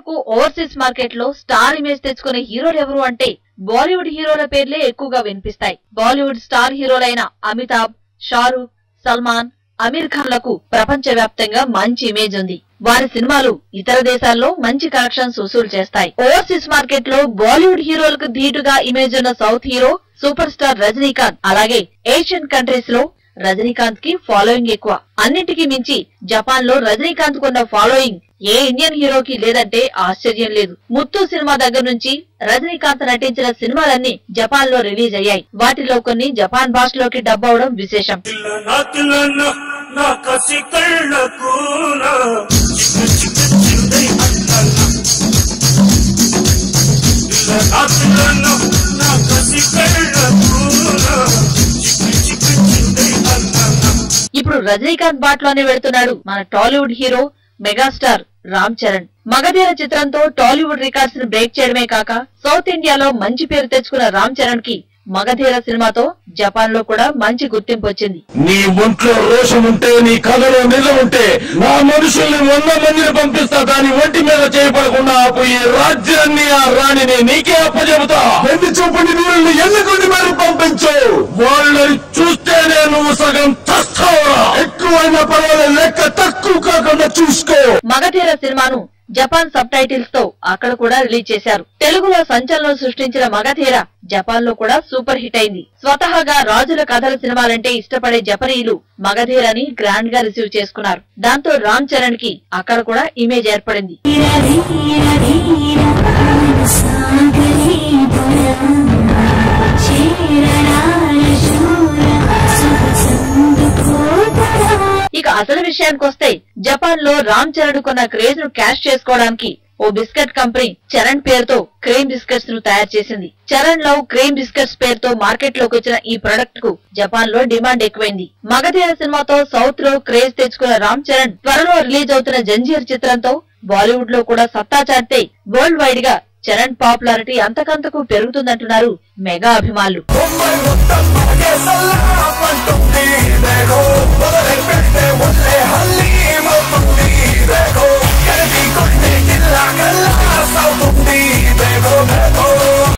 వరకు overseas market లో star image తెచ్చుకునే హీరోలు ఎవరు అంటే బాలీవుడ్ హీరోల పేర్లే ఎక్కువగా వినిపిస్తాయి బాలీవుడ్ స్టార్ హీరోలైన అమితాబ్ షారూక్ సల్మాన్ అమీర్ ఖాన్ లకు ప్రపంచ వ్యాప్తంగా మంచి ఇమేజ్ ఉంది వారి సినిమాలు ఇతర దేశాల్లో మంచి కలెక్షన్స్ వసూలు చేస్తాయి ఓవర్సీస్ మార్కెట్ లో బాలీవుడ్ హీరోలకు ధీటుగా ఇమేజ్ ఉన్న south hero super star Rajinikanth అలాగే ఏషియన్ కంట్రీస్ లో రజనీకాంత్ కి ఫాలోయింగ్ ఎక్కువ అన్నింటికీ మించి జపాన్ లో రజనీకాంత్ కున్న ఫాలోయింగ్ ఏ ఇండియన్ హీరోకి లేదంటే ఆశ్చర్యం లేదు ముత్తు సినిమా దగ్గర నుంచి రజనీకాంత్ నటించిన సినిమాలన్నీ జపాన్ లో రిలీజ్ అయ్యాయి వాటిలో కొన్ని జపాన్ భాషలోకి డబ్ అవడం విశేషం తిల్లనా తిల్లనా నా కసి కళ్ళకు నా చిక్కు చిక్కు చిందై అల్లనా తిల్లనా తిల్లనా నా కసి కళ్ళకు నా చిక్కు చిక్కు చిందై అల్లనా ఇప్పుడు రజనీకాంత్ బాట్లోనే వెళుతున్నాడు మన Tollywood hero megastar Ram Charan Magadheera చిత్రంతో టాలీవుడ్ రికార్డ్స్ ని బ్రేక్ చేయడమే కాక సౌత్ ఇండియాలో మంచి పేరు తెచ్చుకున్న రామ్ చరణ్ కి మగధీర సినిమాతో జపాన్ లో కూడా మంచి గుర్తింపు వచ్చింది నీ ఒంట్లో రోషం ఉంటే నీ కథలో నిజం ఉంటే నా మనుషుల్ని వంద మందిని పంపిస్తా కానీ ఒంటి మీద చేయబడకుండా ఆపోయి రాజ్యాన్ని ఆ రాణిని నీకే అప్పచెబుతా ఎన్ని చూపండి నీళ్ళని ఎన్నుకొని మరి పంపించు వాళ్ళని చూస్తేనే నువ్వు సగం తస్తావరా ఎక్కువైనా పర్వాలేదు లెక్క తక్కువ కాకుండా చూసుకో మగధీర సినిమాను జపాన్ సబ్ టైటిల్స్ తో అక్కడ కూడా రిలీజ్ చేశారు తెలుగులో సంచలనం సృష్టించిన మగధీర జపాన్ లో కూడా సూపర్ హిట్ అయింది స్వతహాగా రాజుల కథల సినిమాలంటే ఇష్టపడే జపనీయులు మగధీరని గ్రాండ్ గా రిసీవ్ చేసుకున్నారు దాంతో రామ్ చరణ్ కి అక్కడ కూడా ఇమేజ్ ఏర్పడింది ఇక అసలు విషయానికి వస్తే జపాన్ లో రామ్ చరణ్ కొన్న క్రేజ్ ను క్యాష్ చేసుకోవడానికి ఓ బిస్కెట్ కంపెనీ చరణ్ పేరుతో క్రీమ్ బిస్కెట్స్ ను తయారు చేసింది చరణ్ లవ్ క్రీమ్ బిస్కెట్స్ పేరుతో మార్కెట్ లోకి వచ్చిన ఈ ప్రొడక్ట్ కు జపాన్ లో డిమాండ్ ఎక్కువైంది మగధీర సినిమాతో సౌత్ లో క్రేజ్ తెచ్చుకున్న రామ్ చరణ్ త్వరలో రిలీజ్ అవుతున్న జంజీర్ చిత్రంతో బాలీవుడ్ లో కూడా సత్తా చాటితే వరల్డ్ వైడ్ గా చరణ్ పాపులారిటీ అంతకంతకు పెరుగుతుందంటున్నారు మెగా అభిమానులు బొంబాయి మొత్తం మనకే సల్లా